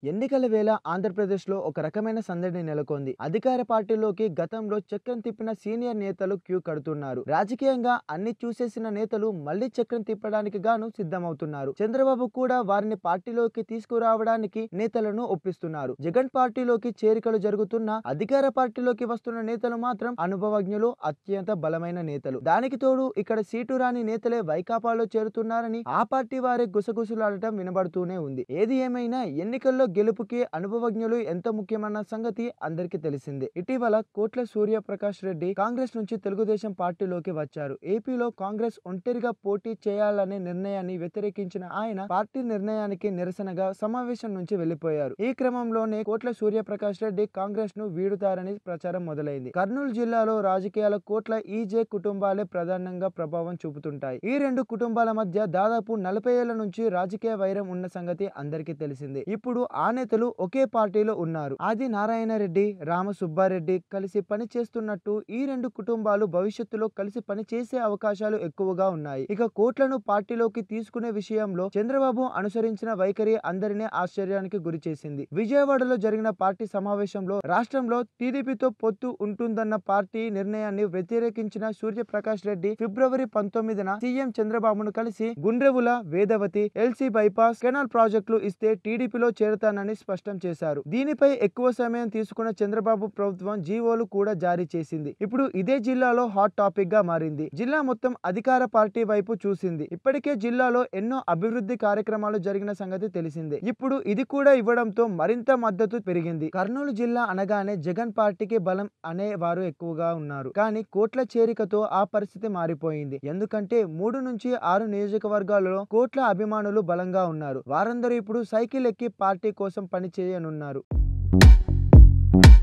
ఎన్నికల వేళ ఆంధ్రప్రదేశ్లో ఒక రకమైన సందడి నెలకొంది అధికార పార్టీలోకి గతంలో చక్రం తిప్పిన సీనియర్ నేతలు క్యూ కడుతున్నారు రాజకీయంగా అన్ని చూసేసిన నేతలు మళ్లీ చక్రం తిప్పడానికి గాను సిద్ధమవుతున్నారు చంద్రబాబు కూడా వారిని పార్టీలోకి తీసుకురావడానికి నేతలను ఒప్పిస్తున్నారు జగన్ పార్టీలోకి చేరికలు జరుగుతున్న అధికార పార్టీలోకి వస్తున్న నేతలు మాత్రం అనుభవజ్ఞులు అత్యంత బలమైన నేతలు దానికి తోడు ఇక్కడ సీటు రాని నేతలే వైకాపాలో చేరుతున్నారని ఆ పార్టీ వారే గుసగుసలాడటం వినబడుతూనే ఉంది ఏది ఏమైనా ఎన్నికల్లో గెలుపుకి అనుభవజ్ఞులు ఎంత ముఖ్యమన్న సంగతి అందరికీ తెలిసిందే ఇటీవల కోట్ల సూర్యప్రకాష్ రెడ్డి కాంగ్రెస్ నుంచి తెలుగుదేశం పార్టీలోకి వచ్చారు ఏపీలో కాంగ్రెస్ ఒంటరిగా పోటీ చేయాలనే నిర్ణయాన్ని వ్యతిరేకించిన ఆయన పార్టీ నిర్ణయానికి నిరసనగా సమావేశం నుంచి వెళ్లిపోయారు ఈ క్రమంలోనే కోట్ల సూర్యప్రకాష్ రెడ్డి కాంగ్రెస్ ను వీడుతారని ప్రచారం మొదలైంది కర్నూలు జిల్లాలో రాజకీయాల కోట్ల ఈజే కుటుంబాలే ప్రధానంగా ప్రభావం చూపుతుంటాయి ఈ రెండు కుటుంబాల మధ్య దాదాపు నలభై ఏళ్ల నుంచి రాజకీయ వైరం ఉన్న సంగతి అందరికీ తెలిసిందే ఇప్పుడు ఆ నేతలు ఒకే పార్టీలో ఉన్నారు ఆది నారాయణ రెడ్డి రామ సుబ్బారెడ్డి కలిసి పని చేస్తున్నట్టు ఈ రెండు కుటుంబాలు భవిష్యత్తులో కలిసి పని చేసే అవకాశాలు ఎక్కువగా ఉన్నాయి ఇక కోట్లను పార్టీలోకి తీసుకునే విషయంలో చంద్రబాబు అనుసరించిన వైఖరి అందరినీ ఆశ్చర్యానికి గురి చేసింది విజయవాడలో జరిగిన పార్టీ సమావేశంలో రాష్ట్రంలో టీడీపీతో పొత్తు ఉంటుందన్న పార్టీ నిర్ణయాన్ని వ్యతిరేకించిన సూర్యప్రకాష్ రెడ్డి ఫిబ్రవరి పంతొమ్మిదిన సీఎం చంద్రబాబును కలిసి Gundrevula Vedavathi LC bypass canal ప్రాజెక్టులు ఇస్తే టీడీపీలో చేరుతానని స్పష్టం చేశారు దీనిపై ఎక్కువ సమయం తీసుకున్న చంద్రబాబు ప్రభుత్వం జీవోలు కూడా జారీ చేసింది ఇప్పుడు ఇదే జిల్లాలో హాట్ టాపిక్ గా మారింది జిల్లా మొత్తం అధికార పార్టీ వైపు చూసింది ఇప్పటికే జిల్లాలో ఎన్నో అభివృద్ధి కార్యక్రమాలు జరిగిన సంగతి తెలిసిందే ఇప్పుడు ఇది కూడా ఇవ్వడంతో మరింత మద్దతు పెరిగింది కర్నూలు జిల్లా అనగానే జగన్ పార్టీకి బలం అనే వారు ఎక్కువగా ఉన్నారు కానీ కోట్ల చేరికతో ఆ పరిస్థితి మారిపోయింది ఎందుకంటే మూడు నుంచి ఆరు నియోజకవర్గాలలో కోట్ల అభిమానులు బలంగా ఉన్నారు వారందరూ ఇప్పుడు సైకిల్ ఎక్కి పార్టీ కోసం పని చేయనున్నారు